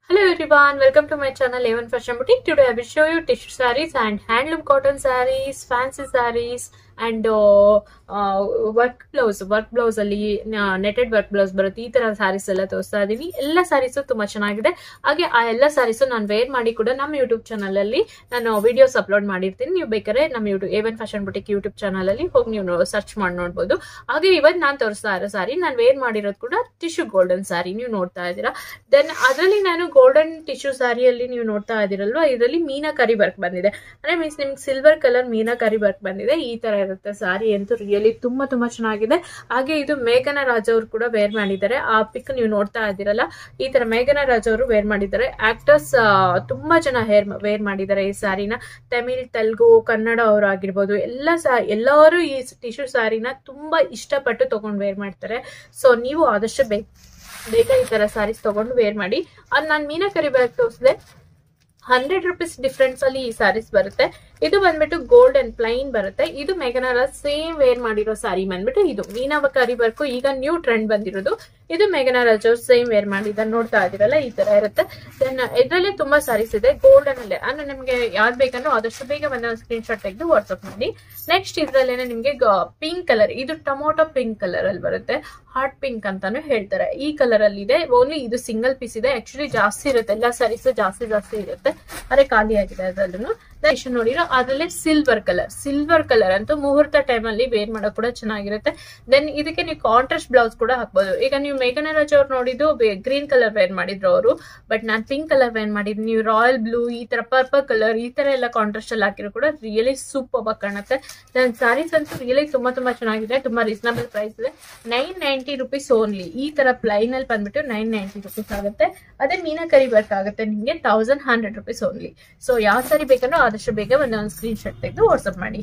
Hello everyone, welcome to my channel Avon Fashion Boutique. Today I will show you tissue sarees and handloom cotton sarees, fancy sarees and uh, uh, work blouse work blouse ಅಲ್ಲಿ netted work blouse ಬರುತ್ತೆ ಈ ತರ ಸ್ಯಾರೀಸ್ ಎಲ್ಲ ತೋರಿಸ್ತಾ ಇದೀನಿ ಎಲ್ಲ ಸ್ಯಾರೀಸು ತುಂಬಾ ಚೆನ್ನಾಗಿದೆ ಹಾಗೆ ಆ ಎಲ್ಲ ಸ್ಯಾರೀಸು ನಾನು ವೇರ್ ಮಾಡಿ ಕೂಡ ನಮ್ಮ ಯೂಟ್ಯೂಬ್ ಚಾನಲ್ ಅಲ್ಲಿ ನಾನು ವಿಡಿಯೋಸ್ ಅಪ್ಲೋಡ್ ಮಾಡಿರ್ತೀನಿ ನೀವು ಬೇಕಾದ್ರೆ ನಮ್ಮ YouTube Avon fashion boutique YouTube channel ಅಲ್ಲಿ ಹೋಗಿ ನೀವು ಸರ್ಚ್ ಮಾಡಿ ನೋಡ್ಬೋದು ಹಾಗೆ ಇವತ್ತು ನಾನು ತೋರಿಸ್ತಾ ಇರೋ ಸಾರಿ ನಾನು ವೇರ್ ಮಾಡಿರೋದು ಕೂಡ ಟಿಶ್ಯೂ ಗೋಲ್ಡನ್ ಸಾರಿ ನೀವು ನೋಡ್ತಾ ಇದ್ದೀರಾ ದೆನ್ ಅದರಲ್ಲಿ ನಾನು ಗೋಲ್ಡನ್ ಟಿಶ್ಯೂ ಸಾರಿಯಲ್ಲಿ ನೀವು ನೋಡ್ತಾ ಇದ್ದೀರಲ್ವಾ ಇದರಲ್ಲಿ ಮೀನಾಕರಿ ವರ್ಕ್ ಬಂದಿದೆ ಅಂದ್ರೆ ಮೀನ್ಸ್ ನಿಮ್ಗೆ ಸಿಲ್ವರ್ ಕಲರ್ ಮೀನಾಕರಿ ವರ್ಕ್ ಬಂದಿದೆ ಈ ತರ ಇರುತ್ತೆ ಸಾರಿ ಅಂತೂ ರಿಯಲಿ ತುಂಬಾ ತುಂಬಾ ಚೆನ್ನಾಗಿದೆ ಹಾಗೆ ಇದು ಮೇಘನ ರಾಜ್ ಅವರು ಕೂಡ ವೇರ್ ಮಾಡಿದ್ದಾರೆ ಆ ಪಿಕ್ ನೀವು ನೋಡ್ತಾ ಇದ್ದೀರಲ್ಲ ಈ ತರ ಮೇಘನ ರಾಜ್ ಅವರು ವೇರ್ ಮಾಡಿದ್ದಾರೆ ಆಕ್ಟರ್ಸ್ ತುಂಬಾ ಜನ ಹೇರ್ ವೇರ್ ಮಾಡಿದ್ದಾರೆ ಈ ಸಾರಿನ ತಮಿಳ್ ತೆಲುಗು ಕನ್ನಡ ಅವರು ಆಗಿರ್ಬೋದು ಎಲ್ಲ ಸಾ ಎಲ್ಲರೂ ಈ ಟಿಶ್ಯೂ ಸಾರಿನ ತುಂಬಾ ಇಷ್ಟಪಟ್ಟು ತಗೊಂಡು ವೇರ್ ಮಾಡ್ತಾರೆ ಸೊ ನೀವು ಆದಷ್ಟು ಬೇಗ ಬೇಗ ಈ ತರ ಸಾರೀಸ್ ತಗೊಂಡು ವೇರ್ ಮಾಡಿ ಅದು ನಾನು ಮೀನಾಕರಿ ಬ್ಯಾಗ್ ತೋರಿಸಿದೆ ಹಂಡ್ರೆಡ್ ರುಪೀಸ್ ಡಿಫ್ರೆನ್ಸ್ ಅಲ್ಲಿ ಈ ಸಾರೀಸ್ ಬರುತ್ತೆ ಇದು ಬಂದ್ಬಿಟ್ಟು ಗೋಲ್ಡ್ ಅಂಡ್ ಪ್ಲೈನ್ ಬರುತ್ತೆ ಇದು ಮೇಘನಾರ ಸೇಮ್ ವೇರ್ ಮಾಡಿರೋ ಸಾರಿ ಬಂದ್ಬಿಟ್ಟು ಇದು ಮೀನಾವಕಾರಿ ವರ್ಕು ಈಗ ನ್ಯೂ ಟ್ರೆಂಡ್ ಬಂದಿರೋದು ಇದು ಮೇಘನಾರಾಜ್ ಅವ್ರು ಸೇಮ್ ವೇರ್ ಮಾಡಿದ್ದಾರೆ ನೋಡ್ತಾ ಇದೀರಲ್ಲ ಈ ತರ ಇರುತ್ತೆ ದೆನ್ ಇದರಲ್ಲಿ ತುಂಬಾ ಸಾರೀಸ್ ಇದೆ ಗೋಲ್ಡನ್ ಅಲ್ಲೇ ಅಂದ್ರೆ ನಿಮ್ಗೆ ಯಾವ್ದು ಬೇಕಂದ್ರೆ ಆದಷ್ಟು ಬೇಗ ಒಂದು ಸ್ಕ್ರೀನ್ ಶಾಟ್ ತೆಗೆದು ವಾಟ್ಸ್ಆಪ್ ಮಾಡಿ ನೆಕ್ಸ್ಟ್ ಇದ್ರಲ್ಲೇನೆ ನಿಮ್ಗೆ ಪಿಂಕ್ ಕಲರ್ ಇದು ಟೊಮೊಟೊ ಪಿಂಕ್ ಕಲರ್ ಅಲ್ಲಿ ಬರುತ್ತೆ ಹಾರ್ಟ್ ಪಿಂಕ್ ಅಂತಾನು ಹೇಳ್ತಾರೆ ಈ ಕಲರ್ ಅಲ್ಲಿ ಇದೆ ಓನ್ಲಿ ಇದು ಸಿಂಗಲ್ ಪೀಸ್ ಇದೆ ಆಕ್ಚುಲಿ ಜಾಸ್ತಿ ಇರುತ್ತೆ ಎಲ್ಲ ಸಾರೀಸ್ ಜಾಸ್ತಿ ಜಾಸ್ತಿ ಇರುತ್ತೆ ಅದೇ ಖಾಲಿ ಆಗಿದೆ ಅದರಲ್ಲೂ ನೆಕ್ಸ್ಟ್ ನೋಡಿರೋ ಅದರಲ್ಲೇ ಸಿಲ್ವರ್ ಕಲರ್ ಸಿಲ್ವರ್ ಕಲರ್ ಅಂತೂ ಮುಹೂರ್ತ ಟೈಮ್ ಅಲ್ಲಿ ವೇರ್ ಮಾಡೋಕೆ ಕೂಡ ಚೆನ್ನಾಗಿರುತ್ತೆ ದೆನ್ ಇದಕ್ಕೆ ನೀವು ಕಾಂಟ್ರಾಸ್ಟ್ ಬ್ಲೌಸ್ ಕೂಡ ಹಾಕ್ಬೋದು ಈಗ ನೀವು ಮೇಘನರಾಜ್ ಅವ್ರು ನೋಡಿದ್ದು ಗ್ರೀನ್ ಕಲರ್ ವೇರ್ ಮಾಡಿದ್ರು ಅವರು ಬಟ್ ನಾನು ಪಿಂಕ್ ಕಲರ್ ವೇರ್ ಮಾಡಿದ್ವಿ ನೀವು ರಾಯಲ್ ಬ್ಲೂ ಈ ತರ ಪರ್ಪಲ್ ಕಲರ್ ಈ ತರ ಎಲ್ಲ ಕಾಂಟ್ರಾಸ್ಟ್ ಅಲ್ಲಿ ಹಾಕಿರೋ ಕೂಡ ರಿಯಲಿ ಸೂಪರ್ ಆಗಿ ಕಾಣುತ್ತೆ ನನ್ನ ಸಾರೀಸ್ ಅಂತೂ ರಿಯಲಿ ತುಂಬಾ ತುಂಬಾ ಚೆನ್ನಾಗಿದೆ ತುಂಬಾ ರೀಸನಬಲ್ ಪ್ರೈಸ್ ಇದೆ ನೈನ್ ನೈಂಟಿ ರುಪೀಸ್ ಓನ್ಲಿ ಈ ತರ ಪ್ಲೈನ್ ಅಲ್ಲಿ ಬಂದ್ಬಿಟ್ಟು ನೈನ್ ನೈಂಟಿ ರುಪೀಸ್ ಆಗುತ್ತೆ ಅದೇ ಮೀನಾಕರಿ ವರ್ಕ್ ಆಗುತ್ತೆ ನಿಮಗೆ thousand hundred rupees only so ಯಾವ ಸಾರಿ ಬೇಕಂದ್ರೆ ಆದಷ್ಟು ಬೇಗ ಒಂದು ಸ್ಕ್ರೀನ್ ಶಾಟ್ ತೆಗೆದು ವಾಟ್ಸಪ್ ಮಾಡಿ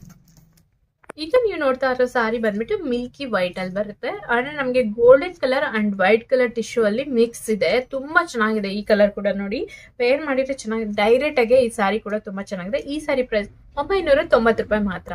ಈಗ ನೀವು ನೋಡ್ತಾ ಇರೋ ಸಾರಿ ಬಂದ್ಬಿಟ್ಟು ಮಿಲ್ಕಿ ವೈಟ್ ಅಲ್ಲಿ ಬರುತ್ತೆ ಆದ್ರೆ ನಮಗೆ golden colour and white colour tissue ಅಲ್ಲಿ ಮಿಕ್ಸ್ ಇದೆ ತುಂಬಾ ಚೆನ್ನಾಗಿದೆ ಈ ಕಲರ್ ಕೂಡ ನೋಡಿ ವೇರ್ ಮಾಡಿದ್ರೆ ಚೆನ್ನಾಗಿದೆ ಡೈರೆಕ್ಟ್ ಆಗಿ ಈ ಸಾರಿ ಕೂಡ ತುಂಬಾ ಚೆನ್ನಾಗಿದೆ ಈ ಸಾರಿ ಪ್ರೈಸ್ ಒಂಬೈನೂರ ತೊಂಬತ್ತು ರೂಪಾಯಿ ಮಾತ್ರ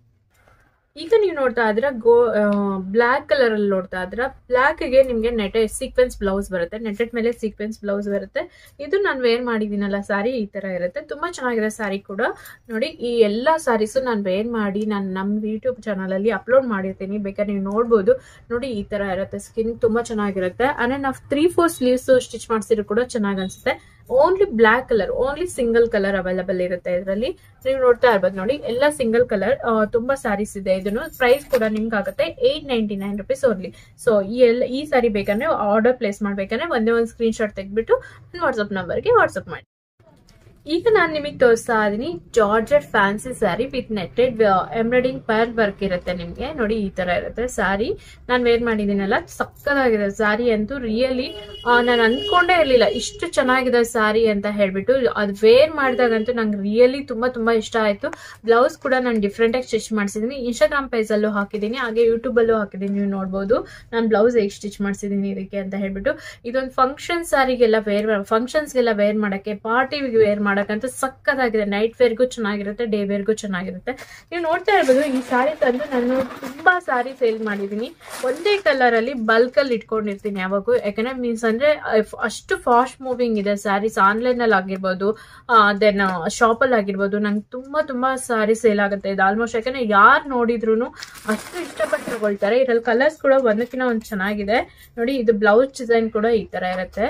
ಈಗ ನೀವು ನೋಡ್ತಾ ಇದ್ರ ಗೋ ಬ್ಲ್ಯಾಕ್ ಕಲರ್ ಅಲ್ಲಿ ನೋಡ್ತಾ ಇದ್ರ ಬ್ಲ್ಯಾಕ್ ಗೆ ನಿಮ್ಗೆ ನೆಟ್ ಸೀಕ್ವೆನ್ಸ್ ಬ್ಲೌಸ್ ಬರುತ್ತೆ ನೆಟೆಡ್ ಮೇಲೆ ಸೀಕ್ವೆನ್ಸ್ ಬ್ಲೌಸ್ ಬರುತ್ತೆ ಇದು ನಾನು ವೇರ್ ಮಾಡಿದ್ದೀನಲ್ಲ ಸಾರಿ ಈ ತರ ಇರುತ್ತೆ ತುಂಬಾ ಚೆನ್ನಾಗಿದೆ ಸಾರಿ ಕೂಡ ನೋಡಿ ಈ ಎಲ್ಲಾ ಸಾರೀಸು ನಾನು ವೇರ್ ಮಾಡಿ ನಾನು ನಮ್ಮ ಯೂಟ್ಯೂಬ್ ಚಾನಲ್ ಅಲ್ಲಿ ಅಪ್ಲೋಡ್ ಮಾಡಿರ್ತೀನಿ ಬೇಕಾದ್ರೆ ನೀವು ನೋಡ್ಬೋದು ನೋಡಿ ಈ ತರ ಇರುತ್ತೆ ಸ್ಕಿನ್ ತುಂಬಾ ಚೆನ್ನಾಗಿರುತ್ತೆ ಅಂದ್ರೆ ನಾವು ತ್ರೀ ಫೋರ್ ಸ್ಲೀವ್ಸ್ ಸ್ಟಿಚ್ ಮಾಡಿಸಿದ್ರು ಕೂಡ ಚೆನ್ನಾಗಿ ಅನ್ಸುತ್ತೆ only black colour only single colour available ಇರುತ್ತೆ ಇದರಲ್ಲಿ ನೀವು ನೋಡ್ತಾ ಇರ್ಬೋದು ನೋಡಿ ಎಲ್ಲ ಸಿಂಗಲ್ ಕಲರ್ ತುಂಬಾ ಸ್ಯಾರೀಸ್ ಇದೆ ಇದನ್ನು ಪ್ರೈಸ್ ಕೂಡ ನಿಮ್ಗೆ ಆಗುತ್ತೆ at ninety nine rupees only so ಈ ಎಲ್ಲ ಈ ಸಾರಿ ಬೇಕಂದ್ರೆ ಆರ್ಡರ್ ಪ್ಲೇಸ್ ಮಾಡ್ಬೇಕಂದ್ರೆ ಒಂದೇ ಒಂದು ಸ್ಕ್ರೀನ್ ಶಾಟ್ ತೆಗೆದ್ಬಿಟ್ಟು ನನ್ನ ವಾಟ್ಸಪ್ ನಂಬರ್ಗೆ ವಾಟ್ಸಪ್ ಮಾಡಿ ಈಗ ನಾನು ನಿಮಗೆ ತೋರಿಸ್ತಾ ಇದೀನಿ georgette fancy sari with netted embroidering ಪರ್ ವರ್ಕ್ ಇರುತ್ತೆ ನಿಮಗೆ ನೋಡಿ ಈ ತರ ಇರುತ್ತೆ ಸ್ಯಾರಿ ನಾನು ವೇರ್ ಮಾಡಿದ್ದೀನಲ್ಲ ಸಕ್ಕದಾಗಿದೆ ಸ್ಯಾರಿ ಅಂತೂ ರಿಯಲಿ ನಾನು ಅನ್ಕೊಂಡೇ ಇರಲಿಲ್ಲ ಇಷ್ಟು ಚೆನ್ನಾಗಿದೆ ಸ್ಯಾರಿ ಅಂತ ಹೇಳ್ಬಿಟ್ಟು ಅದು ವೇರ್ ಮಾಡಿದಾಗಂತೂ ನಂಗೆ ರಿಯಲಿ ತುಂಬಾ ತುಂಬಾ ಇಷ್ಟ ಆಯ್ತು ಬ್ಲೌಸ್ ಕೂಡ ನಾನು ಡಿಫ್ರೆಂಟ್ ಆಗಿ ಸ್ಟಿಚ್ ಮಾಡಿಸಿದ್ದೀನಿ ಇನ್ಸ್ಟಾಗ್ರಾಮ್ ಪೇಜ್ ಅಲ್ಲೂ ಹಾಕಿದ್ದೀನಿ ಹಾಗೆ ಯೂಟ್ಯೂಬ್ ಅಲ್ಲೂ ಹಾಕಿದ್ದೀನಿ ನೀವು ನೋಡ್ಬೋದು ನಾನು ಬ್ಲೌಸ್ ಹೇಗೆ ಸ್ಟಿಚ್ ಮಾಡಿಸಿದ್ದೀನಿ ಇದಕ್ಕೆ ಅಂತ ಹೇಳ್ಬಿಟ್ಟು ಇದೊಂದು ಫಂಕ್ಷನ್ ಸ್ಯಾರಿಗೆಲ್ಲ ವೇರ್ ಫಂಕ್ಷನ್ಸ್ಗೆಲ್ಲ ವೇರ್ ಮಾಡಕ್ಕೆ ಪಾರ್ಟಿಗೆ ವೇರ್ ಮಾಡಕ್ಕಂತ ಸಕ್ಕತ್ತಾಗಿದೆ ನೈಟ್ ವೇರ್ಗೂ ಚೆನ್ನಾಗಿರುತ್ತೆ ಡೇ ವೇರ್ಗೂ ಚೆನ್ನಾಗಿರುತ್ತೆ ನೀವು ನೋಡ್ತಾ ಇರ್ಬೋದು ಈ ಸಾರಿ ತಂದು ನಾನು ತುಂಬಾ ಸಾರಿ ಸೇಲ್ ಮಾಡಿದ್ದೀನಿ ಒಂದೇ ಕಲರ್ ಅಲ್ಲಿ ಬಲ್ಕ್ ಅಲ್ಲಿ ಇಟ್ಕೊಂಡಿರ್ತೀನಿ ಯಾವಾಗೂ ಯಾಕಂದ್ರೆ ಮೀನ್ಸ್ ಅಂದ್ರೆ ಅಷ್ಟು ಫಾಸ್ಟ್ ಮೂವಿಂಗ್ ಇದೆ ಸ್ಯಾರೀಸ್ ಆನ್ಲೈನ್ ಅಲ್ಲಿ ಆಗಿರ್ಬೋದು ದೆನ್ ಶಾಪ್ ಅಲ್ಲಿ ಆಗಿರ್ಬೋದು ನಂಗೆ ತುಂಬಾ ತುಂಬಾ ಸಾರಿ ಸೇಲ್ ಆಗುತ್ತೆ ಇದು ಆಲ್ಮೋಸ್ಟ್ ಯಾಕಂದ್ರೆ ಯಾರು ನೋಡಿದ್ರು ಅಷ್ಟು ಇಷ್ಟಪಟ್ಟು ತಗೊಳ್ತಾರೆ ಇದ್ರಲ್ಲಿ ಕಲರ್ಸ್ ಕೂಡ ಒಂದಕ್ಕಿಂತ ಒಂದು ಚೆನ್ನಾಗಿದೆ ನೋಡಿ ಇದು ಬ್ಲೌಸ್ ಡಿಸೈನ್ ಕೂಡ ಈ ತರ ಇರುತ್ತೆ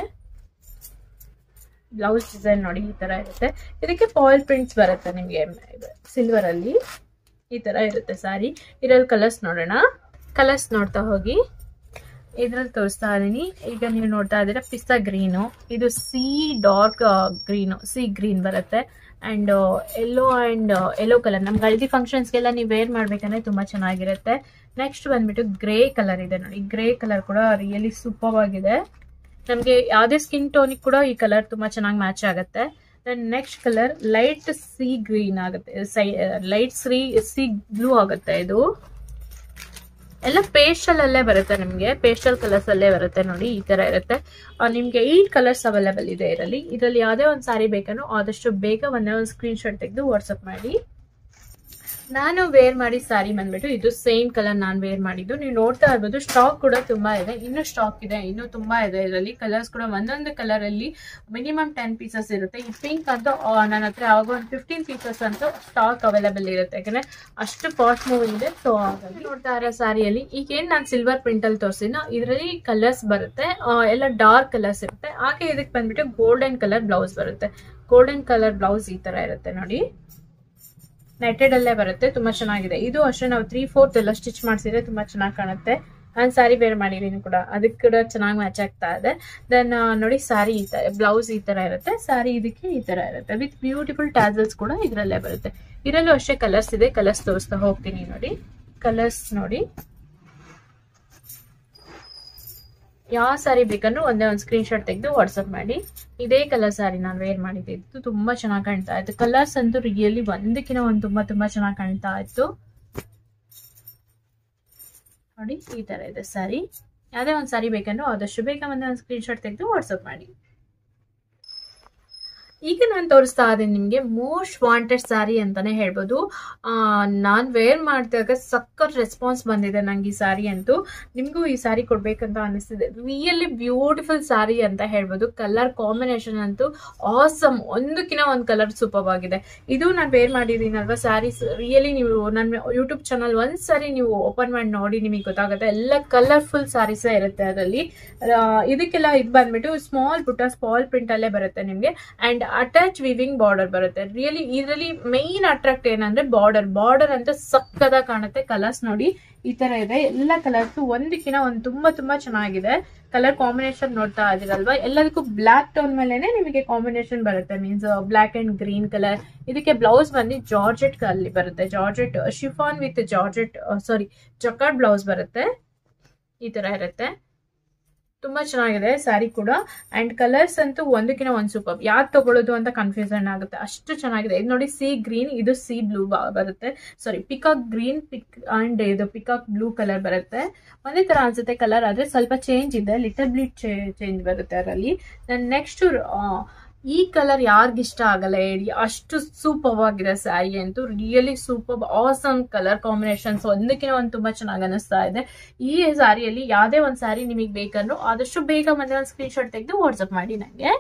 ಬ್ಲೌಸ್ ಡಿಸೈನ್ ನೋಡಿ ಈ ತರ ಇರುತ್ತೆ ಇದಕ್ಕೆ ಪಾಯಿಲ್ ಪ್ರಿಂಟ್ಸ್ ಬರುತ್ತೆ ನಿಮಗೆ ಸಿಲ್ವರ್ ಅಲ್ಲಿ ಈ ತರ ಇರುತ್ತೆ ಸಾರಿ ಇದ್ರಲ್ಲಿ ಕಲರ್ಸ್ ನೋಡೋಣ ಕಲರ್ಸ್ ನೋಡ್ತಾ ಹೋಗಿ ಇದ್ರಲ್ಲಿ ತೋರಿಸ್ತಾ ಇದೀನಿ ಈಗ ನೀವು ನೋಡ್ತಾ ಇದ್ದೀರಾ ಪಿಸ್ತಾ ಗ್ರೀನು ಇದು sea dark green sea green ಬರುತ್ತೆ and yellow and yellow colour ನಮ್ಗೆ ಹಳದಿ ಫಂಕ್ಷನ್ಸ್ಗೆಲ್ಲ ನೀವು ವೇರ್ ಮಾಡ್ಬೇಕಂದ್ರೆ ತುಂಬಾ ಚೆನ್ನಾಗಿರುತ್ತೆ ನೆಕ್ಸ್ಟ್ ಬಂದ್ಬಿಟ್ಟು ಗ್ರೇ ಕಲರ್ ಇದೆ ನೋಡಿ ಗ್ರೇ ಕಲರ್ ಕೂಡ ರಿಯಲಿ ಸೂಪರ್ ಆಗಿದೆ ನಮಗೆ ಯಾವುದೇ ಸ್ಕಿನ್ ಟೋನಿಗೆ ಕೂಡ ಈ ಕಲರ್ ತುಂಬಾ ಚೆನ್ನಾಗಿ ಮ್ಯಾಚ್ ಆಗುತ್ತೆ then next colour light sea green ಆಗುತ್ತೆ ಸೈ ಲೈಟ್ ಸಿ ಸಿ ಬ್ಲೂ ಆಗುತ್ತೆ ಇದು ಎಲ್ಲ ಪೇಸ್ಟಲ್ ಅಲ್ಲೇ ಬರುತ್ತೆ ನಿಮಗೆ ಪೇಸ್ಟಲ್ ಕಲರ್ಸ್ ಅಲ್ಲೇ ಬರುತ್ತೆ ನೋಡಿ ಈ ತರ ಇರುತ್ತೆ ನಿಮ್ಗೆ ಏಟ್ ಕಲರ್ಸ್ ಅವೈಲೇಬಲ್ ಇದೆ ಇದರಲ್ಲಿ ಇದರಲ್ಲಿ ಯಾವುದೇ ಒಂದು ಸಾರಿ ಬೇಕಂದ್ರೂ ಆದಷ್ಟು ಬೇಗ ಒಂದೇ ಒಂದು ಸ್ಕ್ರೀನ್ ಶಾಟ್ ತೆಗೆದು ವಾಟ್ಸಪ್ ಮಾಡಿ ನಾನು ವೇರ್ ಮಾಡಿ ಸ್ಯಾರಿ ಬಂದ್ಬಿಟ್ಟು ಇದು ಸೇಮ್ ಕಲರ್ ನಾನು ವೇರ್ ಮಾಡಿದ್ದು ನೀವು ನೋಡ್ತಾ ಇರ್ಬೋದು ಸ್ಟಾಕ್ ಕೂಡ ತುಂಬಾ ಇದೆ ಇನ್ನು ಸ್ಟಾಕ್ ಇದೆ ಇನ್ನು ತುಂಬಾ ಇದೆ ಇದರಲ್ಲಿ ಕಲರ್ಸ್ ಕೂಡ ಒಂದೊಂದು ಕಲರ್ ಅಲ್ಲಿ ಮಿನಿಮಮ್ ಟೆನ್ ಪೀಸಸ್ ಇರುತ್ತೆ ಈ ಪಿಂಕ್ ಅಂತೂ ಆ, ನನ್ನ ಹತ್ರ ಯಾವಾಗ ಒಂದು ಫಿಫ್ಟೀನ್ ಪೀಸಸ್ ಅಂತೂ ಸ್ಟಾಕ್ ಅವೈಲೇಬಲ್ ಇರುತ್ತೆ ಯಾಕಂದ್ರೆ ಅಷ್ಟು ಫಾಸ್ಟ್ ಮೂವಿಂಗ್ ಇದೆ ಸೊ ಹಾಗಾಗಿ ನೋಡ್ತಾ ಇರೋ ಸ್ಯಾರಿಯಲ್ಲಿ ಈಗ ಏನ್ ನಾನು ಸಿಲ್ವರ್ ಪ್ರಿಂಟ್ ಅಲ್ಲಿ ತೋರಿಸಿನ ಇದರಲ್ಲಿ ಕಲರ್ಸ್ ಬರುತ್ತೆ ಆ, ಎಲ್ಲ ಡಾರ್ಕ್ ಕಲರ್ಸ್ ಇರುತ್ತೆ ಹಾಗೆ ಇದಕ್ಕೆ ಬಂದ್ಬಿಟ್ಟು ಗೋಲ್ಡನ್ ಕಲರ್ ಬ್ಲೌಸ್ ಬರುತ್ತೆ ಗೋಲ್ಡನ್ ಕಲರ್ ಬ್ಲೌಸ್ ಈ ತರ ಇರುತ್ತೆ ನೋಡಿ ನೆಟೆಡ್ ಅಲ್ಲೇ ಬರುತ್ತೆ ತುಂಬಾ ಚೆನ್ನಾಗಿದೆ ಇದು ಅಷ್ಟೇ ನಾವು ತ್ರೀ ಫೋರ್ತ್ ಎಲ್ಲ ಸ್ಟಿಚ್ ಮಾಡಿಸಿದ್ರೆ ತುಂಬಾ ಚೆನ್ನಾಗಿ ಕಾಣುತ್ತೆ ನಾನು ಸ್ಯಾರಿ ಬೇರೆ ಮಾಡಿದೀನಿ ಕೂಡ ಅದಕ್ಕೆ ಕೂಡ ಚೆನ್ನಾಗಿ ಮ್ಯಾಚ್ ಆಗ್ತಾ ಇದೆ ದೆನ್ ನೋಡಿ ಸ್ಯಾರಿ ಈ ತರ ಬ್ಲೌಸ್ ಈ ತರ ಇರುತ್ತೆ ಸ್ಯಾರಿ ಇದಕ್ಕೆ ಈ ತರ ಇರುತ್ತೆ ವಿತ್ ಬ್ಯೂಟಿಫುಲ್ ಟ್ಯಾಸಲ್ಸ್ ಕೂಡ ಇದರಲ್ಲೇ ಬರುತ್ತೆ ಇದರಲ್ಲೂ ಅಷ್ಟೇ ಕಲರ್ಸ್ ಇದೆ ಕಲರ್ಸ್ ತೋರಿಸ್ತಾ ಹೋಗ್ತೀನಿ ನೋಡಿ ಕಲರ್ಸ್ ನೋಡಿ ಯಾವ ಸ್ಯಾರಿ ಬೇಕಂದ್ರೂ ಒಂದೇ ಒಂದು ಸ್ಕ್ರೀನ್ ಶಾಟ್ ತೆಗೆದು ವಾಟ್ಸಪ್ ಮಾಡಿ ಇದೇ ಕಲರ್ ಸ್ಯಾರಿ ನಾನು ವೇರ್ ಮಾಡಿದ್ದೆ ಇದು ತುಂಬಾ ಚೆನ್ನಾಗಿ ಕಾಣ್ತಾ ಇತ್ತು ಕಲರ್ಸ್ ಅಂತೂ ರಿಯಲಿ ಒಂದಕ್ಕಿಂತ ಒಂದು ತುಂಬಾ ತುಂಬಾ ಚೆನ್ನಾಗಿ ಕಾಣ್ತಾ ಇತ್ತು ನೋಡಿ ಈ ತರ ಇದೆ ಸ್ಯಾರಿ ಯಾವುದೇ ಒಂದು ಸ್ಯಾರಿ ಬೇಕಂದ್ರೂ ಆದಷ್ಟು ಬೇಗ ಒಂದೇ ಒಂದು ಸ್ಕ್ರೀನ್ ಶಾಟ್ ತೆಗೆದು ವಾಟ್ಸಪ್ ಮಾಡಿ ಈಗ ನಾನು ತೋರಿಸ್ತಾ ಇದ್ದೀನಿ ನಿಮಗೆ ಮೋಸ್ಟ್ ವಾಂಟೆಡ್ ಸ್ಯಾರಿ ಅಂತಾನೆ ಹೇಳ್ಬೋದು ನಾನು ವೇರ್ ಮಾಡಿದಾಗ ಸಖತ್ ರೆಸ್ಪಾನ್ಸ್ ಬಂದಿದೆ ನಂಗೆ ಈ ಸ್ಯಾರಿ ಅಂತೂ ನಿಮಗೂ ಈ ಸ್ಯಾರಿ ಕೊಡ್ಬೇಕಂತ ಅನಿಸ್ತಿದೆ ರಿಯಲಿ ಬ್ಯೂಟಿಫುಲ್ ಸ್ಯಾರಿ ಅಂತ ಹೇಳ್ಬೋದು ಕಲರ್ ಕಾಂಬಿನೇಷನ್ ಅಂತೂ ಆಸಮ್ ಒಂದಕ್ಕಿಂತ ಒಂದು ಕಲರ್ ಸೂಪರ್ ಆಗಿದೆ ಇದು ನಾನು ವೇರ್ ಮಾಡಿದ್ದೀನಲ್ವಾ ಸ್ಯಾರೀಸ್ ರಿಯಲಿ ನೀವು ನನ್ನ ಯೂಟ್ಯೂಬ್ ಚಾನಲ್ ಒಂದು ಸಾರಿ ನೀವು ಓಪನ್ ಮಾಡಿ ನೋಡಿ ನಿಮಗೆ ಗೊತ್ತಾಗುತ್ತೆ ಎಲ್ಲ ಕಲರ್ಫುಲ್ ಸ್ಯಾರೀಸೇ ಇರುತ್ತೆ ಅದರಲ್ಲಿ ಇದಕ್ಕೆಲ್ಲ ಇದು ಬಂದ್ಬಿಟ್ಟು ಸ್ಮಾಲ್ ಪುಟ್ಟ ಸ್ಮಾಲ್ ಪ್ರಿಂಟ್ ಅಲ್ಲೇ ಬರುತ್ತೆ ನಿಮಗೆ ಅಂಡ್ ಅಟ್ಯಾಚ್ ವಿವಿಂಗ್ ಬಾರ್ಡರ್ ಬರುತ್ತೆ ರಿಯಲಿ ಇದರಲ್ಲಿ ಮೈನ್ ಅಟ್ರಾಕ್ಟ್ ಏನಂದ್ರೆ ಬಾರ್ಡರ್ ಬಾರ್ಡರ್ ಅಂತ ಸಕ್ಕದಾಗಿ ಕಾಣುತ್ತೆ ಕಲರ್ಸ್ ನೋಡಿ ಈ ತರ ಇದೆ ಎಲ್ಲ ಕಲರ್ಸ್ ಒಂದಕ್ಕಿಂತ ಒಂದು ತುಂಬಾ ತುಂಬಾ ಚೆನ್ನಾಗಿದೆ ಕಲರ್ ಕಾಂಬಿನೇಷನ್ ನೋಡ್ತಾ ಇದೀರಲ್ವಾ ಎಲ್ಲದಕ್ಕೂ ಬ್ಲಾಕ್ ಟೋನ್ ಮೇಲೆನೆ ನಿಮಗೆ ಕಾಂಬಿನೇಷನ್ ಬರುತ್ತೆ means black and green colour ಇದಕ್ಕೆ ಬ್ಲೌಸ್ ಬಂದು ಜಾರ್ಜೆಟ್ ಅಲ್ಲಿ ಬರುತ್ತೆ georgette chiffon with georgette sari jacquard blouse ಬರುತ್ತೆ ಈ ತರ ಇರುತ್ತೆ ತುಂಬಾ ಚೆನ್ನಾಗಿದೆ ಸ್ಯಾರಿ ಕೂಡ ಅಂಡ್ ಕಲರ್ಸ್ ಅಂತೂ ಒಂದಕ್ಕಿಂತ ಒಂದ್ ಸೂಪರ್ ಯಾವ್ದು ತಗೊಳ್ಳೋದು ಅಂತ ಕನ್ಫ್ಯೂಷನ್ ಆಗುತ್ತೆ ಅಷ್ಟು ಚೆನ್ನಾಗಿದೆ ಇದು ನೋಡಿ ಸಿ ಗ್ರೀನ್ ಇದು ಸಿ ಬ್ಲೂ ಬರುತ್ತೆ ಸಾರಿ ಪಿಕಾಕ್ ಗ್ರೀನ್ ಪಿಕ್ ಅಂಡ್ ಇದು ಪಿಕಾಕ್ ಬ್ಲೂ ಕಲರ್ ಬರುತ್ತೆ ಒಂದೇ ತರ ಅನ್ಸುತ್ತೆ ಕಲರ್ ಆದ್ರೆ ಸ್ವಲ್ಪ ಚೇಂಜ್ ಇದೆ ಲಿಟಲ್ ಬ್ಲೀಟ್ ಚೇಂಜ್ ಬರುತ್ತೆ ಅದರಲ್ಲಿ ನೆಕ್ಸ್ಟ್ ಈ ಕಲರ್ ಯಾರಿಗಿಷ್ಟ ಆಗಲ್ಲ ಹೇಳಿ ಅಷ್ಟು ಸೂಪರ್ ಆಗಿದೆ ಸ್ಯಾರಿ ಅಂತೂ really super awesome colour combinations ಒಂದಕ್ಕಿಂತ ಒಂದು ತುಂಬಾ ಚೆನ್ನಾಗಿ ಅನಿಸ್ತಾ ಇದೆ ಈ ಸ್ಯಾರಿಯಲ್ಲಿ ಯಾವ್ದೇ ಒಂದು ಸ್ಯಾರಿ ನಿಮಗೆ ಬೇಕಂದ್ರೂ ಆದಷ್ಟು ಬೇಗ ಮತ್ತೆ ಒಂದು ಸ್ಕ್ರೀನ್ ಶಾಟ್ ತೆಗೆದು ವಾಟ್ಸಪ್ ಮಾಡಿ ನನಗೆ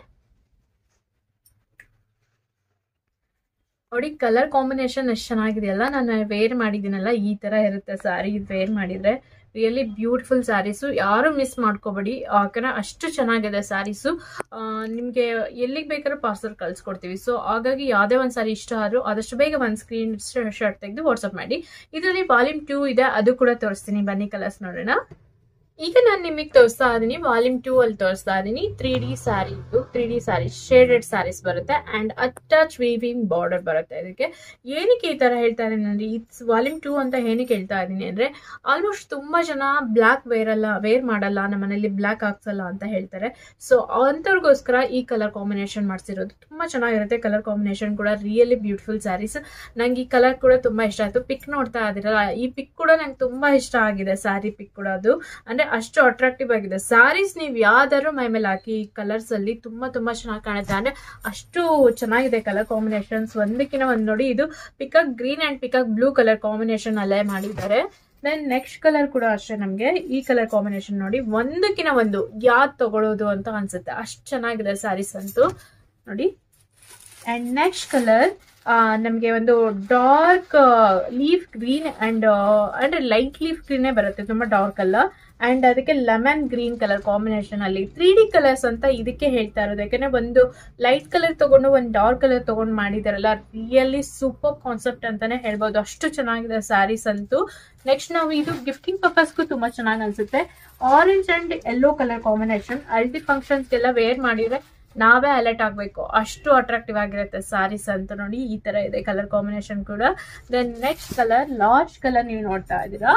ನೋಡಿ ಕಲರ್ ಕಾಂಬಿನೇಷನ್ ಎಷ್ಟು ಚೆನ್ನಾಗಿದೆಯಲ್ಲ ನಾನು ವೇರ್ ಮಾಡಿದ್ದೀನಲ್ಲ ಈ ತರ ಇರುತ್ತೆ ಸ್ಯಾರಿ ವೇರ್ ಮಾಡಿದ್ರೆ ರಿಯಲಿ ಬ್ಯೂಟಿಫುಲ್ ಸ್ಯಾರೀಸು ಯಾರು ಮಿಸ್ ಮಾಡ್ಕೋಬೇಡಿ ಯಾಕಂದ್ರೆ ಅಷ್ಟು ಚೆನ್ನಾಗಿದೆ ಸ್ಯಾರೀಸು ನಿಮಗೆ ಎಲ್ಲಿಗೆ ಬೇಕಾದ್ರೂ ಪಾರ್ಸಲ್ ಕಳ್ಸಿಕೊಡ್ತೀವಿ ಸೊ ಹಾಗಾಗಿ ಯಾವುದೇ ಒಂದು ಸ್ಯಾರಿ ಇಷ್ಟ ಆದರೂ ಆದಷ್ಟು ಬೇಗ ಒಂದು ಸ್ಕ್ರೀನ್ ಶಾಟ್ ತೆಗೆದು ವಾಟ್ಸಪ್ ಮಾಡಿ ಇದರಲ್ಲಿ ವಾಲ್ಯೂಮ್ ಟೂ ಇದೆ ಅದು ಕೂಡ ತೋರಿಸ್ತೀನಿ ಬನ್ನಿ ಕಲರ್ಸ್ ನೋಡೋಣ ಈಗ ನಾನು ನಿಮಗೆ ತೋರಿಸ್ತಾ ಇದ್ದೀನಿ ವಾಲ್ಯೂಮ್ ಟೂ ಅಲ್ಲಿ ತೋರಿಸ್ತಾ ಇದ್ದೀನಿ ತ್ರೀ ಡಿ ಸ್ಯಾರಿ ಇದು three D sari shaded sarees ಬರುತ್ತೆ ಅಂಡ್ ಅಟ್ಯಾಚ್ ವೀವಿಂಗ್ ಬಾರ್ಡರ್ ಬರುತ್ತೆ ಇದಕ್ಕೆ ಏನಕ್ಕೆ ಈ ತರ ಹೇಳ್ತಾ ಇದ್ದೀನಿ ಅಂದ್ರೆ ಈ ವಾಲ್ಯೂಮ್ ಟೂ ಅಂತ ಏನಕ್ಕೆ ಹೇಳ್ತಾ ಇದ್ದೀನಿ ಅಂದ್ರೆ ಆಲ್ಮೋಸ್ಟ್ ತುಂಬಾ ಜನ ಬ್ಲ್ಯಾಕ್ ವೇರ್ ಅಲ್ಲ ವೇರ್ ಮಾಡಲ್ಲ ನಮ್ಮ ಮನೇಲಿ ಬ್ಲ್ಯಾಕ್ ಹಾಕ್ಸಲ್ಲ ಅಂತ ಹೇಳ್ತಾರೆ ಸೊ ಅಂಥವ್ರಿಗೋಸ್ಕರ ಈ ಕಲರ್ ಕಾಂಬಿನೇಷನ್ ಮಾಡಿಸಿರೋದು ತುಂಬಾ ಚೆನ್ನಾಗಿರುತ್ತೆ ಕಲರ್ ಕಾಂಬಿನೇಷನ್ ಕೂಡ ರಿಯಲಿ ಬ್ಯೂಟಿಫುಲ್ ಸ್ಯಾರೀಸ್ ನಂಗೆ ಈ ಕಲರ್ ಕೂಡ ತುಂಬಾ ಇಷ್ಟ ಆಯ್ತು ಪಿಕ್ ನೋಡ್ತಾ ಇದ್ದೀರಲ್ಲ ಈ ಪಿಕ್ ಕೂಡ ನಂಗೆ ತುಂಬಾ ಇಷ್ಟ ಆಗಿದೆ ಸ್ಯಾರಿ ಪಿಕ್ ಕೂಡ ಅದು ಅಂದ್ರೆ ಅಷ್ಟು ಅಟ್ರಾಕ್ಟಿವ್ ಆಗಿದೆ ಸ್ಯಾರೀಸ್ ನೀವು ಯಾವ್ದಾದ್ರು ಮೈ ಮೇಲೆ ಹಾಕಿ ಕಲರ್ಸ್ ಅಲ್ಲಿ ತುಂಬಾ ತುಂಬಾ ಚೆನ್ನಾಗಿ ಕಾಣುತ್ತೆ ಅಂದ್ರೆ ಅಷ್ಟು ಚೆನ್ನಾಗಿದೆ ಕಲರ್ ಕಾಂಬಿನೇಷನ್ಸ್ ಒಂದಕ್ಕಿಂತ ಒಂದ್ ನೋಡಿ ಇದು peacock green and peacock blue colour combination ಅಲ್ಲೇ ಮಾಡಿದ್ದಾರೆ ದೆನ್ ನೆಕ್ಸ್ಟ್ ಕಲರ್ ಕೂಡ ಅಷ್ಟೇ ನಮಗೆ ಈ ಕಲರ್ ಕಾಂಬಿನೇಷನ್ ನೋಡಿ ಒಂದಕ್ಕಿಂತ ಒಂದು ಯಾವ್ದು ತಗೊಳ್ಳೋದು ಅಂತ ಅನ್ಸುತ್ತೆ ಅಷ್ಟು ಚೆನ್ನಾಗಿದೆ ಸ್ಯಾರೀಸ್ ಅಂತೂ ನೋಡಿ ಅಂಡ್ ನೆಕ್ಸ್ಟ್ ಕಲರ್ ನಮಗೆ ಒಂದು ಡಾರ್ಕ್ ಲೀಫ್ ಗ್ರೀನ್ ಅಂಡ್ ಅಂದ್ರೆ ಲೈಟ್ ಲೀಫ್ ಗ್ರೀನೇ ಬರುತ್ತೆ ತುಂಬಾ ಡಾರ್ಕ್ ಅಲ್ಲ ಅಂಡ್ ಅದಕ್ಕೆ ಲೆಮನ್ ಗ್ರೀನ್ ಕಲರ್ ಕಾಂಬಿನೇಷನ್ ಅಲ್ಲಿ ತ್ರೀ ಡಿ ಕಲರ್ಸ್ ಅಂತ ಇದಕ್ಕೆ ಹೇಳ್ತಾ ಇರೋದು ಯಾಕಂದ್ರೆ ಒಂದು ಲೈಟ್ ಕಲರ್ ತಗೊಂಡು ಒಂದು ಡಾರ್ಕ್ ಕಲರ್ ತಗೊಂಡು ಮಾಡಿದಾರಲ್ಲ ರಿಯಲಿ ಸೂಪರ್ ಕಾನ್ಸೆಪ್ಟ್ ಅಂತಾನೆ ಹೇಳ್ಬೋದು ಅಷ್ಟು ಚೆನ್ನಾಗಿದೆ ಸ್ಯಾರೀಸ್ ಅಂತೂ ನೆಕ್ಸ್ಟ್ ನಾವು ಇದು ಗಿಫ್ಟಿಂಗ್ ಪರ್ಪಸ್ಗೂ ತುಂಬಾ ಚೆನ್ನಾಗಿ ಅನ್ಸುತ್ತೆ orange and yellow colour combination haldi ಫಂಕ್ಷನ್ಸ್ಗೆಲ್ಲ ವೇರ್ ಮಾಡಿದ್ರೆ ನಾವೇ ಅಲರ್ಟ್ ಆಗಬೇಕು ಅಷ್ಟು ಅಟ್ರಾಕ್ಟಿವ್ ಆಗಿರುತ್ತೆ ಸ್ಯಾರೀಸ್ ಅಂತ ನೋಡಿ ಈ ತರ ಇದೆ ಕಲರ್ ಕಾಂಬಿನೇಷನ್ ಕೂಡ then next colour large colour ನೀವು ನೋಡ್ತಾ ಇದ್ದೀರಾ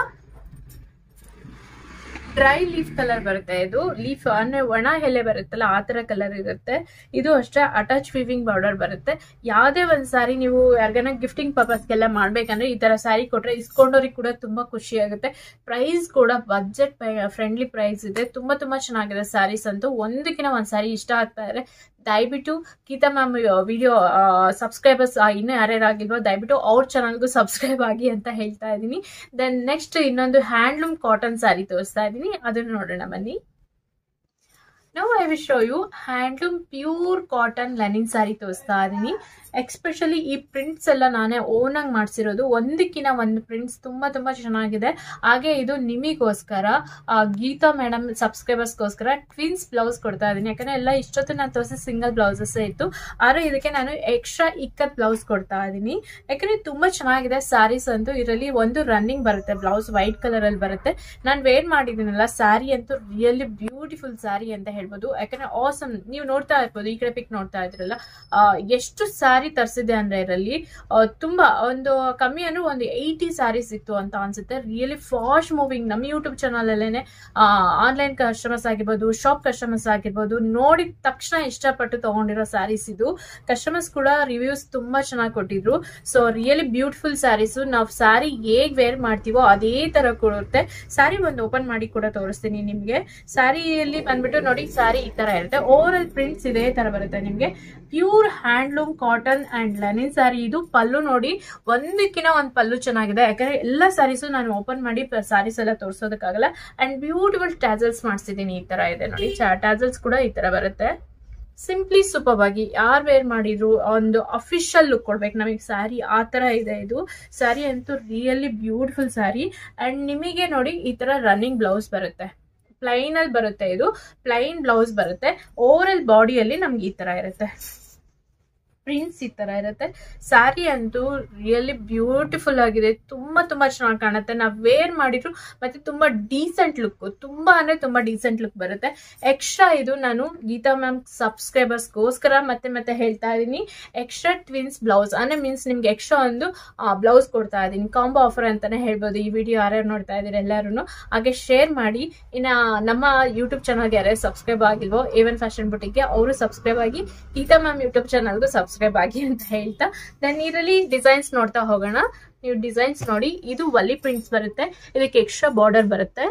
ಡ್ರೈ ಲೀಫ್ ಕಲರ್ ಬರುತ್ತೆ ಇದು ಲೀಫ್ ಅಂದ್ರೆ ಒಣ ಎಲೆ ಬರುತ್ತಲ್ಲ ಆ ತರ ಕಲರ್ ಇರುತ್ತೆ ಇದು ಅಷ್ಟೇ ಅಟ್ಯಾಚ್ ವಿವಿಂಗ್ ಬಾರ್ಡರ್ ಬರುತ್ತೆ ಯಾವುದೇ ಒಂದು ಸ್ಯಾರಿ ನೀವು ಯಾರಿಗಾನ ಗಿಫ್ಟಿಂಗ್ ಪರ್ಪಸ್ಗೆಲ್ಲ ಮಾಡ್ಬೇಕಂದ್ರೆ ಈ ತರ ಸ್ಯಾರಿ ಕೊಟ್ರೆ ಇಸ್ಕೊಂಡವ್ರಿಗೆ ಕೂಡ ತುಂಬಾ ಖುಷಿ ಆಗುತ್ತೆ ಪ್ರೈಸ್ ಕೂಡ ಬಜೆಟ್ ಫ್ರೆಂಡ್ಲಿ ಪ್ರೈಸ್ ಇದೆ ತುಂಬಾ ತುಂಬಾ ಚೆನ್ನಾಗಿದೆ ಸ್ಯಾರೀಸ್ ಅಂತೂ ಒಂದಕ್ಕಿಂತ ಒಂದ್ ಸ್ಯಾರಿ ಇಷ್ಟ ಆಗ್ತಾ ಇದ್ರೆ ದಯವಿಟ್ಟು ಗೀತಾ ಮ್ಯಾಮ್ ವಿಡಿಯೋ ಸಬ್ಸ್ಕ್ರೈಬರ್ಸ್ ಇನ್ನೂ ಯಾರ್ಯಾರು ಆಗಿಲ್ವೋ ದಯವಿಟ್ಟು ಅವ್ರ ಚಾನಲ್ಗೂ ಸಬ್ಸ್ಕ್ರೈಬ್ ಆಗಿ ಅಂತ ಹೇಳ್ತಾ ಇದ್ದೀನಿ ದೆನ್ ನೆಕ್ಸ್ಟ್ ಇನ್ನೊಂದು ಹ್ಯಾಂಡ್ಲೂಮ್ ಕಾಟನ್ ಸ್ಯಾರಿ ತೋರಿಸ್ತಾ ಇದ್ದೀನಿ ಅದನ್ನು ನೋಡೋಣ ಬನ್ನಿ ನಾವು I will show you handloom pure cotton linen sari ತೋರಿಸ್ತಾ ಇದ್ದೀನಿ ಎಕ್ಸ್ಪೆಷಲಿ ಈ ಪ್ರಿಂಟ್ಸ್ ಎಲ್ಲ ನಾನೇ ಓನಾಗಿ ಮಾಡಿಸಿರೋದು ಒಂದಕ್ಕಿಂತ ಒಂದು ಪ್ರಿಂಟ್ಸ್ ತುಂಬ ತುಂಬ ಚೆನ್ನಾಗಿದೆ ಹಾಗೆ ಇದು ನಿಮಿಗೋಸ್ಕರ ಗೀತಾ ಮೇಡಮ್ ಸಬ್ಸ್ಕ್ರೈಬರ್ಸ್ಗೋಸ್ಕರ ಟ್ವಿನ್ಸ್ ಬ್ಲೌಸ್ ಕೊಡ್ತಾ ಇದ್ದೀನಿ ಯಾಕಂದರೆ ಎಲ್ಲ ಇಷ್ಟೊತ್ತು ನಾನು ತೋರಿಸಿ ಸಿಂಗಲ್ ಬ್ಲೌಸಸ್ಸೇ ಇತ್ತು ಆದರೆ ಇದಕ್ಕೆ ನಾನು ಎಕ್ಸ್ಟ್ರಾ ಇಕ್ಕತ್ ಬ್ಲೌಸ್ ಕೊಡ್ತಾ ಇದ್ದೀನಿ ಯಾಕಂದರೆ ತುಂಬ ಚೆನ್ನಾಗಿದೆ ಸ್ಯಾರೀಸ್ ಅಂತೂ ಇದರಲ್ಲಿ ಒಂದು ರನ್ನಿಂಗ್ ಬರುತ್ತೆ ಬ್ಲೌಸ್ ವೈಟ್ ಕಲರಲ್ಲಿ ಬರುತ್ತೆ ನಾನು ವೇರ್ ಮಾಡಿದ್ದೀನಲ್ಲ ಸ್ಯಾರಿ ಅಂತೂ ರಿಯಲಿ ಬ್ಯೂಟಿಫುಲ್ ಸ್ಯಾರಿ ಅಂತ ಹೇಳ್ಬೋದು ಯಾಕಂದರೆ ಆಸಮ್ ನೀವು ನೋಡ್ತಾ ಇರ್ಬೋದು ಈ ಕಡೆ ಪಿಕ್ ನೋಡ್ತಾ ಇದ್ರಲ್ಲ ಎಷ್ಟು ಸ್ಯಾರಿ ತರಿಸಿದೆ ಅಂದರೆ ಇದರಲ್ಲಿ ತುಂಬಾ ಒಂದು ಕಮ್ಮಿ ಅಂದ್ರೆ ಒಂದು ಏಯ್ಟಿ ಸ್ಯಾರೀಸ್ ಇತ್ತು ಅಂತ ಅನ್ಸುತ್ತೆ ರಿಯಲಿ ಫಾಸ್ಟ್ ಮೂವಿಂಗ್ ನಮ್ಮ ಯೂಟ್ಯೂಬ್ ಚಾನಲ್ ಅಲ್ಲೇನೆ ಆನ್ಲೈನ್ ಕಸ್ಟಮರ್ಸ್ ಆಗಿರ್ಬೋದು ಶಾಪ್ ಕಸ್ಟಮರ್ಸ್ ಆಗಿರ್ಬೋದು ನೋಡಿದ ತಕ್ಷಣ ಇಷ್ಟಪಟ್ಟು ತಗೊಂಡಿರೋ ಸ್ಯಾರೀಸ್ ಇದು ಕಸ್ಟಮರ್ಸ್ ಕೂಡ ರಿವ್ಯೂಸ್ ತುಂಬಾ ಚೆನ್ನಾಗಿ ಕೊಟ್ಟಿದ್ರು ಸೊ ರಿಯಲಿ ಬ್ಯೂಟಿಫುಲ್ ಸ್ಯಾರೀಸು ನಾವು ಸ್ಯಾರಿ ಹೇಗ್ ವೇರ್ ಮಾಡ್ತೀವೋ ಅದೇ ತರ ಕೊಡುತ್ತೆ ಸ್ಯಾರಿ ಒಂದು ಓಪನ್ ಮಾಡಿ ಕೂಡ ತೋರಿಸ್ತೀನಿ ನಿಮ್ಗೆ ಸ್ಯಾರಿಯಲ್ಲಿ ಬಂದ್ಬಿಟ್ಟು ನೋಡಿ ಸ್ಯಾರಿ ಈ ತರ ಇರುತ್ತೆ ಓವರ್ ಆಲ್ ಪ್ರಿಂಟ್ಸ್ ಇದೇ ತರ ಬರುತ್ತೆ ನಿಮ್ಗೆ pure handloom cotton and linen sari ಇದು ಪಲ್ಲು ನೋಡಿ ಒಂದಕ್ಕಿಂತ ಒಂದು ಪಲ್ಲು ಚೆನ್ನಾಗಿದೆ ಯಾಕಂದ್ರೆ ಎಲ್ಲ ಸ್ಯಾರೀಸು ನಾನು ಓಪನ್ ಮಾಡಿ ಸ್ಯಾರೀಸ್ ಎಲ್ಲ ತೋರಿಸೋದಕ್ಕಾಗಲ್ಲ ಅಂಡ್ ಬ್ಯೂಟಿಫುಲ್ ಟ್ಯಾಸಲ್ಸ್ ಮಾಡಿಸಿದ್ದೀನಿ ಈ ತರ ಇದೆ ನೋಡಿ ಟ್ಯಾಸಲ್ಸ್ ಕೂಡ ಈ ತರ ಬರುತ್ತೆ ಸಿಂಪ್ಲಿ ಸೂಪರ್ ಆಗಿ ಯಾರು ವೇರ್ ಮಾಡಿದ್ರು ಒಂದು ಅಫಿಷಿಯಲ್ ಲುಕ್ ಕೊಡ್ಬೇಕು ನಮಗೆ ಸ್ಯಾರಿ ಆ ತರ ಇದೆ ಇದು ಸ್ಯಾರಿ ಅಂತೂ ರಿಯಲಿ ಬ್ಯೂಟಿಫುಲ್ ಸ್ಯಾರಿ ಅಂಡ್ ನಿಮಗೆ ನೋಡಿ ಈ ತರ ರನ್ನಿಂಗ್ ಬ್ಲೌಸ್ ಬರುತ್ತೆ ಪ್ಲೈನ್ ಅಲ್ಲಿ ಬರುತ್ತೆ ಇದು ಪ್ಲೈನ್ ಬ್ಲೌಸ್ ಬರುತ್ತೆ ಓವರ್ ಆಲ್ ಬಾಡಿಯಲ್ಲಿ ನಮ್ಗೆ ಈ ತರ ಇರುತ್ತೆ ಪ್ರಿಂಟ್ಸ್ ಈ ತರ ಇರುತ್ತೆ ಸ್ಯಾರಿ ಅಂತೂ ರಿಯಲಿ ಬ್ಯೂಟಿಫುಲ್ ಆಗಿದೆ ತುಂಬಾ ತುಂಬಾ ಚೆನ್ನಾಗಿ ಕಾಣುತ್ತೆ ನಾವು ವೇರ್ ಮಾಡಿದ್ರು ಮತ್ತೆ ತುಂಬಾ ಡೀಸೆಂಟ್ ಲುಕ್ ತುಂಬಾ ಅಂದ್ರೆ ತುಂಬಾ ಡೀಸೆಂಟ್ ಲುಕ್ ಬರುತ್ತೆ ಎಕ್ಸ್ಟ್ರಾ ಇದು ನಾನು ಗೀತಾ ಮ್ಯಾಮ್ ಸಬ್ಸ್ಕ್ರೈಬರ್ಸ್ಗೋಸ್ಕರ ಮತ್ತೆ ಮತ್ತೆ ಹೇಳ್ತಾ ಇದ್ದೀನಿ ಎಕ್ಸ್ಟ್ರಾ ಟ್ವಿನ್ಸ್ ಬ್ಲೌಸ್ ಅಂದ್ರೆ ಮೀನ್ಸ್ ನಿಮ್ಗೆ ಎಕ್ಸ್ಟ್ರಾ ಒಂದು ಬ್ಲೌಸ್ ಕೊಡ್ತಾ ಇದ್ದೀನಿ ಕಾಂಬೋ ಆಫರ್ ಅಂತಾನೆ ಹೇಳ್ಬೋದು ಈ ವಿಡಿಯೋ ಯಾರ್ಯಾರು ನೋಡ್ತಾ ಇದ್ದೀರಿ ಎಲ್ಲರೂ ಹಾಗೆ ಶೇರ್ ಮಾಡಿ ಇನ್ನ ನಮ್ಮ ಯೂಟ್ಯೂಬ್ ಚಾನಲ್ಗೆ ಯಾರ್ಯಾರು ಸಬ್ಸ್ಕ್ರೈಬ್ ಆಗಿಲ್ವೋ ಏವನ್ ಫ್ಯಾಷನ್ ಬುಟಿಗೆ ಅವರು ಸಬ್ಸ್ಕ್ರೈಬ್ ಆಗಿ ಗೀತಾ ಮ್ಯಾಮ್ ಯೂಟ್ಯೂಬ್ ಚಾನಲ್ಗೂ ಸಬ್ಸ್ಕ್ರೈಬ್ ಆಗಿ ಅಂತ ಹೇಳ್ತಾ ದೆನ್ ಇದರಲ್ಲಿ ಡಿಸೈನ್ಸ್ ನೋಡ್ತಾ ಹೋಗೋಣ ನೀವು ಡಿಸೈನ್ಸ್ ನೋಡಿ ಇದು ವಲಿ ಪ್ರಿಂಟ್ಸ್ ಬರುತ್ತೆ ಇದಕ್ಕೆ ಎಕ್ಸ್ಟ್ರಾ ಬಾರ್ಡರ್ ಬರುತ್ತೆ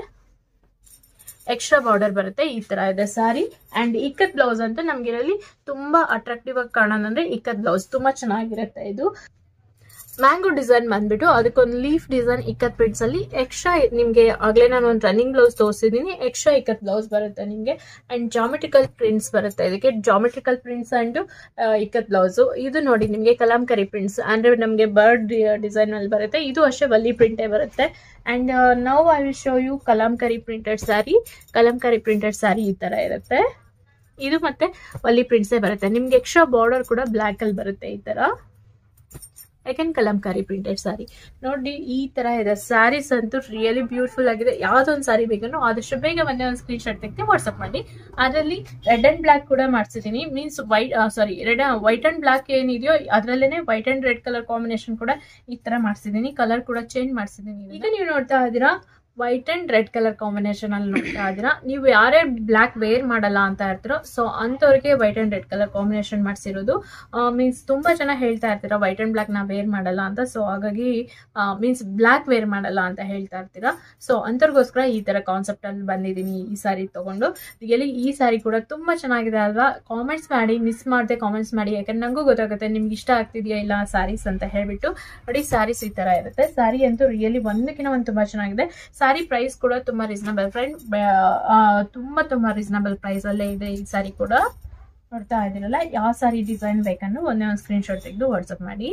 ಎಕ್ಸ್ಟ್ರಾ ಬಾರ್ಡರ್ ಬರುತ್ತೆ ಈ ತರ ಇದೆ ಸ್ಯಾರಿ ಅಂಡ್ ಇಕ್ಕತ್ ಬ್ಲೌಸ್ ಅಂತ ನಮ್ಗೆ ಇದರಲ್ಲಿ ತುಂಬಾ ಅಟ್ರಾಕ್ಟಿವ್ ಆಗಿ ಕಾಣೋದಂದ್ರೆ ಇಕ್ಕತ್ ಬ್ಲೌಸ್ ತುಂಬಾ ಚೆನ್ನಾಗಿರುತ್ತೆ ಇದು ಮ್ಯಾಂಗೋ ಡಿಸೈನ್ ಬಂದ್ಬಿಟ್ಟು ಅದಕ್ಕೊಂದು ಲೀಫ್ ಡಿಸೈನ್ ಇಕ್ಕತ್ ಪ್ರಿಂಟ್ಸ್ ಅಲ್ಲಿ ಎಕ್ಸ್ಟ್ರಾ ನಿಮ್ಗೆ ಆಗ್ಲೇ ನಾನು ಒಂದು ರನ್ನಿಂಗ್ ಬ್ಲೌಸ್ ತೋರಿಸಿದೀನಿ ಎಕ್ಸ್ಟ್ರಾ ಇಕ್ಕತ್ ಬ್ಲೌಸ್ ಬರುತ್ತೆ ನಿಮ್ಗೆ ಅಂಡ್ ಜಾಮೆಟ್ರಿಕಲ್ ಪ್ರಿಂಟ್ಸ್ ಬರುತ್ತೆ ಇದಕ್ಕೆ geometrical prints and ikkat blouse ಇದು ನೋಡಿ ನಿಮ್ಗೆ ಕಲಾಂಕರಿ ಪ್ರಿಂಟ್ಸ್ ಅಂದ್ರೆ ನಮ್ಗೆ ಬರ್ಡ್ ಡಿಸೈನ್ ಅಲ್ಲಿ ಬರುತ್ತೆ ಇದು ಅಷ್ಟೇ ವಲ್ಲಿ ಪ್ರಿಂಟೇ ಬರುತ್ತೆ and now I will show you kalamkari printed sari kalamkari printed sari ಈ ತರ ಇರುತ್ತೆ ಇದು ಮತ್ತೆ ವಲ್ಲಿ ಪ್ರಿಂಟ್ಸೇ ಬರುತ್ತೆ ನಿಮ್ಗೆ ಎಕ್ಸ್ಟ್ರಾ ಬಾರ್ಡರ್ ಕೂಡ ಬ್ಲ್ಯಾಕ್ ಅಲ್ಲಿ ಬರುತ್ತೆ ಈ ತರ ಯಾಕೆನ್ ಕಲಂಕಾರಿ ಪ್ರಿಂಟೆಡ್ ಸ್ಯಾರಿ ನೋಡಿ ಈ ತರ ಇದೆ ಸ್ಯಾರೀಸ್ ಅಂತೂ ರಿಯಲಿ ಬ್ಯೂಟಿಫುಲ್ ಆಗಿದೆ ಯಾವ್ದೊಂದು ಸ್ಯಾರಿ ಬೇಕಂದ್ರೆ ಆದಷ್ಟು ಬೇಗ ಒಂದೇ ಒಂದು ಸ್ಕ್ರೀನ್ ಶಾಟ್ ತೆಗೆದು ವಾಟ್ಸ್ಆಪ್ ಮಾಡಿ ಅದರಲ್ಲಿ ರೆಡ್ ಅಂಡ್ ಬ್ಲಾಕ್ ಕೂಡ ಮಾಡಿಸಿದೀನಿ means white sari red white and black ಏನಿದೆಯೋ ಅದರಲ್ಲೇನೆ white and red colour combination ಕೂಡ ಈ ತರ ಮಾಡಿಸಿದೀನಿ ಕಲರ್ ಕೂಡ ಚೇಂಜ್ ಮಾಡಿಸಿದೀನಿ ಈಗ ನೀವು ನೋಡ್ತಾ ಇದ್ದೀರಾ white and red colour combination ಅಲ್ಲಿ ನೋಡ್ತಾ ಇದ್ದೀರಾ ನೀವು ಯಾರೇ ಬ್ಲ್ಯಾಕ್ ವೇರ್ ಮಾಡಲ್ಲ ಅಂತ ಇರ್ತೀರೋ ಸೊ ಅಂಥವ್ರಿಗೆ white and red colour combination ಮಾಡಿಸಿರೋದು ಮೀನ್ಸ್ ತುಂಬಾ ಜನ ಹೇಳ್ತಾ ಇರ್ತೀರಾ ವೈಟ್ ಅಂಡ್ ಬ್ಲ್ಯಾಕ್ ನಾ ವೇರ್ ಮಾಡಲ್ಲ ಅಂತ ಸೊ ಹಾಗಾಗಿ ಮೀನ್ಸ್ ಬ್ಲ್ಯಾಕ್ ವೇರ್ ಮಾಡಲ್ಲ ಅಂತ ಹೇಳ್ತಾ ಇರ್ತೀರಾ ಸೊ ಅಂಥವ್ರಿಗೋಸ್ಕರ ಈ ತರ ಕಾನ್ಸೆಪ್ಟ್ ಅಲ್ಲಿ ಬಂದಿದ್ದೀನಿ ಈ ಸಾರಿ ತಗೊಂಡು ರಿಯಲಿ ಈ ಸಾರಿ ಕೂಡ ತುಂಬಾ ಚೆನ್ನಾಗಿದೆ ಅಲ್ವಾ ಕಾಮೆಂಟ್ಸ್ ಮಾಡಿ ಮಿಸ್ ಮಾಡದೆ ಕಾಮೆಂಟ್ಸ್ ಮಾಡಿ ಯಾಕಂದ್ರೆ ನಂಗೂ ಗೊತ್ತಾಗುತ್ತೆ ನಿಮ್ಗೆ ಇಷ್ಟ ಆಗ್ತಿದೆಯಾ ಇಲ್ಲ ಸ್ಯಾರೀಸ್ ಅಂತ ಹೇಳ್ಬಿಟ್ಟು ನೋಡಿ ಸ್ಯಾರೀಸ್ ಈ ತರ ಇರುತ್ತೆ ಸ್ಯಾರಿ ಅಂತೂ ರಿಯಲಿ ಒಂದಕ್ಕಿಂತ ಒಂದು ತುಂಬಾ ಚೆನ್ನಾಗಿದೆ ಸಾರಿ ಪ್ರೈಸ್ ಕೂಡ ತುಂಬಾ ರೀಸನಬಲ್ ಫ್ರೆಂಡ್ ತುಂಬಾ ತುಂಬಾ ರೀಸನಬಲ್ ಪ್ರೈಸ್ ಅಲ್ಲೇ ಇದೆ ಈ ಸಾರಿ ಕೂಡ ನೋಡ್ತಾ ಇದ್ದೀರಲ್ಲ ಯಾವ ಸಾರಿ ಡಿಸೈನ್ ಬೇಕನ್ನು ಒಂದೇ ಒಂದು ಸ್ಕ್ರೀನ್ ಶಾಟ್ ತೆಗೆದು ವಾಟ್ಸಪ್ ಮಾಡಿ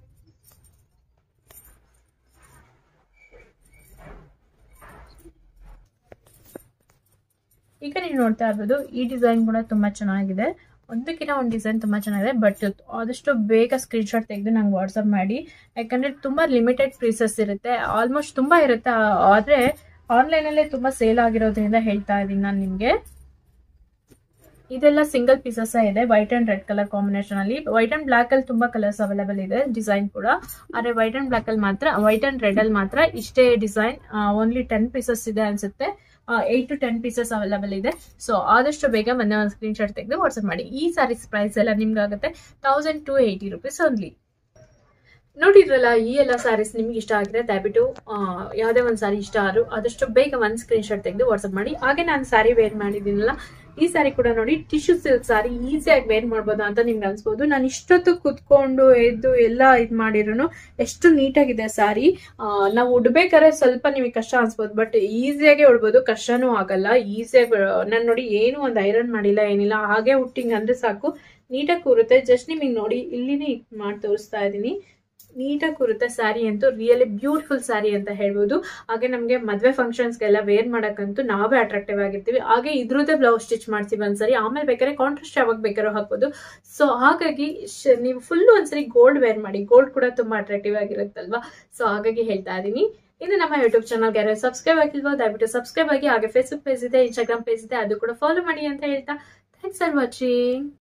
ಈಗ ನೀವು ನೋಡ್ತಾ ಇರ್ಬೋದು ಈ ಡಿಸೈನ್ ಕೂಡ ತುಂಬಾ ಚೆನ್ನಾಗಿದೆ ಒಂದಕ್ಕಿಂತ ಒಂದು ಡಿಸೈನ್ ತುಂಬಾ ಚೆನ್ನಾಗಿದೆ ಬಟ್ ಆದಷ್ಟು ಬೇಗ ಸ್ಕ್ರೀನ್ ಶಾಟ್ ತೆಗೆದು ನಂಗೆ ವಾಟ್ಸಪ್ ಮಾಡಿ ಯಾಕಂದ್ರೆ ತುಂಬಾ ಲಿಮಿಟೆಡ್ ಪೀಸಸ್ ಇರುತ್ತೆ ಆಲ್ಮೋಸ್ಟ್ ತುಂಬಾ ಇರುತ್ತೆ ಆದ್ರೆ ಆನ್ಲೈನ್ ಅಲ್ಲೇ ತುಂಬಾ ಸೇಲ್ ಆಗಿರೋದ್ರಿಂದ ಹೇಳ್ತಾ ಇದ್ದೀನಿ ನಾನು ನಿಮ್ಗೆ ಇದೆಲ್ಲ ಸಿಂಗಲ್ ಪೀಸಸ್ ಇದೆ white and red colour combination ಅಲ್ಲಿ ವೈಟ್ ಅಂಡ್ ಬ್ಲಾಕ್ ಅಲ್ಲಿ ತುಂಬಾ ಕಲರ್ಸ್ ಅವೈಲೇಬಲ್ ಇದೆ ಡಿಸೈನ್ ಕೂಡ ಆದ್ರೆ ವೈಟ್ ಅಂಡ್ ಬ್ಲಾಕ್ ಅಲ್ಲಿ ಮಾತ್ರ ವೈಟ್ ಅಂಡ್ ರೆಡ್ ಅಲ್ಲಿ ಮಾತ್ರ ಇಷ್ಟೇ ಡಿಸೈನ್ ಓನ್ಲಿ ಟೆನ್ ಪೀಸಸ್ ಇದೆ ಅನ್ಸುತ್ತೆ eight to ten pieces available ಇದೆ ಸೊ ಆದಷ್ಟು ಬೇಗ ಮೊನ್ನೆ ಒಂದು ಸ್ಕ್ರೀನ್ ಶಾಟ್ ತೆಗೆದು ವಾಟ್ಸಪ್ ಮಾಡಿ ಈ ಸಾರೀಸ್ ಪ್ರೈಸ್ ಎಲ್ಲ ನಿಮ್ಗೆ ಆಗುತ್ತೆ thousand two eighty rupees only ನೋಡಿದ್ರಲ್ಲ ಈ ಎಲ್ಲ ಸ್ಯಾರೀಸ್ ನಿಮ್ಗೆ ಇಷ್ಟ ಆಗಿದೆ ದಯವಿಟ್ಟು ಯಾವುದೇ ಒಂದು ಸಾರಿ ಇಷ್ಟ ಆದ್ರು ಆದಷ್ಟು ಬೇಗ ಒಂದು ಸ್ಕ್ರೀನ್ ಶಾಟ್ ತೆಗೆದು ವಾಟ್ಸಪ್ ಮಾಡಿ ಹಾಗೆ ನಾನು ಸ್ಯಾರಿ ವೇರ್ ಮಾಡಿದ್ದೀನಲ್ಲ ಈ ಸಾರಿ ಕೂಡ ನೋಡಿ ಟಿಶ್ಯೂ ಸಿಲ್ಕ್ ಸಾರಿ ಈಸಿಯಾಗಿ ವೇರ್ ಮಾಡ್ಬೋದು ಅಂತ ನಿಮ್ಗೆ ಅನ್ಸ್ಬೋದು ನಾನು ಇಷ್ಟೊತ್ತು ಕುತ್ಕೊಂಡು ಎದ್ದು ಎಲ್ಲ ಇದು ಮಾಡಿದ್ರು ಎಷ್ಟು ನೀಟಾಗಿದೆ ಸಾರಿ ನಾವು ಉಡ್ಬೇಕಾದ್ರೆ ಸ್ವಲ್ಪ ನಿಮಗೆ ಕಷ್ಟ ಅನ್ಸ್ಬೋದು ಬಟ್ ಈಸಿಯಾಗಿ ಉಡ್ಬೋದು ಕಷ್ಟನೂ ಆಗಲ್ಲ ಈಸಿಯಾಗಿ ನಾನು ನೋಡಿ ಏನು ಒಂದು ಐರನ್ ಮಾಡಿಲ್ಲ ಏನಿಲ್ಲ ಹಾಗೆ ಹುಟ್ಟಿಂಗ್ ಅಂದ್ರೆ ಸಾಕು ನೀಟಾಗಿ ಕೂರುತ್ತೆ ಜಸ್ಟ್ ನಿಮಗೆ ನೋಡಿ ಇಲ್ಲಿನೇ ಮಾಡಿ ತೋರಿಸ್ತಾ ಇದ್ದೀನಿ ನೀಟಾಗಿ ಕೂರುತ್ತೆ ಸ್ಯಾರಿ ಅಂತೂ ರಿಯಲಿ ಬ್ಯೂಟಿಫುಲ್ ಸ್ಯಾರಿ ಅಂತ ಹೇಳ್ಬೋದು ಹಾಗೆ ನಮಗೆ ಮದುವೆ ಫಂಕ್ಷನ್ಸ್ಗೆಲ್ಲ ವೇರ್ ಮಾಡೋಕ್ಕಂತೂ ನಾವೇ ಅಟ್ರಾಕ್ಟಿವ್ ಆಗಿರ್ತೀವಿ ಹಾಗೆ ಇದ್ರದ್ದೇ ಬ್ಲೌಸ್ ಸ್ಟಿಚ್ ಮಾಡ್ತೀವಿ ಒಂದ್ಸರಿ ಆಮೇಲೆ ಬೇಕಾದ್ರೆ ಕಾಂಟ್ರಾಸ್ಟ್ ಯಾವಾಗ ಬೇಕಾದ್ರೂ ಹಾಕ್ಬೋದು ಸೊ ಹಾಗಾಗಿ ಶ- ನೀವು ಫುಲ್ ಒಂದ್ಸರಿ ಗೋಲ್ಡ್ ವೇರ್ ಮಾಡಿ ಗೋಲ್ಡ್ ಕೂಡ ತುಂಬಾ ಅಟ್ರಾಕ್ಟಿವ್ ಆಗಿರುತ್ತಲ್ವಾ ಸೊ ಹಾಗಾಗಿ ಹೇಳ್ತಾ ಇದ್ದೀನಿ ಇನ್ನು ನಮ್ಮ ಯೂಟ್ಯೂಬ್ ಚಾನಲ್ಗೆ ಯಾರು ಸಬ್ಸ್ಕ್ರೈಬ್ ಆಗಿಲ್ವೋ ದಯವಿಟ್ಟು ಸಬ್ಸ್ಕ್ರೈಬ್ ಆಗಿ ಹಾಗೆ ಫೇಸ್ಬುಕ್ ಪೇಜ್ ಇದೆ ಇನ್ಸ್ಟಾಗ್ರಾಮ್ ಪೇಜ್ ಇದೆ ಅದು ಕೂಡ ಫಾಲೋ ಮಾಡಿ ಅಂತ ಹೇಳ್ತಾ ಥ್ಯಾಂಕ್ಸ್ ಫಾರ್ ವಾಚಿಂಗ್